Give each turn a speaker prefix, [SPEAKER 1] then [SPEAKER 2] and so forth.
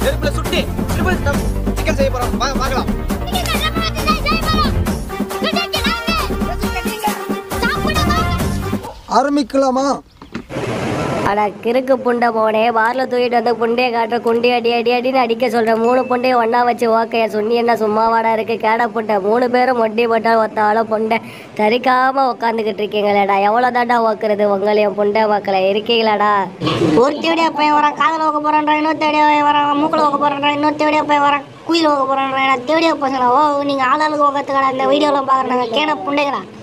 [SPEAKER 1] நெருப்புல சுட்டி triple chicken செய்ய போறோம் வாங்க பார்க்கலாம்
[SPEAKER 2] ஆரம்பிக்கலாமா
[SPEAKER 3] அட கிறுக்கு புண்டை போனே பாரில் தூக்கிட்டு வந்து புண்டையை காட்டுற குண்டி அடி அடி அடின்னு அடிக்க சொல்கிறேன் மூணு புண்டையை ஒன்றா வச்சு ஓக்கைய சொன்னி என்ன சும்மாவாடா இருக்கு கேட புண்டை மூணு பேரும் மொட்டி போட்டால் ஒத்தாலும் புண்டை தரிக்காமல் உட்காந்துக்கிட்டு இருக்கீங்களேடா எவ்வளோ தாண்டா ஓக்குறது உங்களையும் புண்டை மக்களை இருக்கீங்களாடா
[SPEAKER 4] ஒரு தேடியா பையன் வரான் காதல் ஓக்க போறான்டா இன்னொரு தேடியா பையன் வரான் மூக்கில் ஓக்க போறான்டா இன்னொரு தேடியா பையன் வரான் குயில் ஓக்க போறான்டா தேடியா பசங்களா ஓ நீங்க ஆளாளுக்கு ஓக்கத்துக்கடா இந்த வீடியோலாம் பாக்குறாங்க கேன புண்டைகளா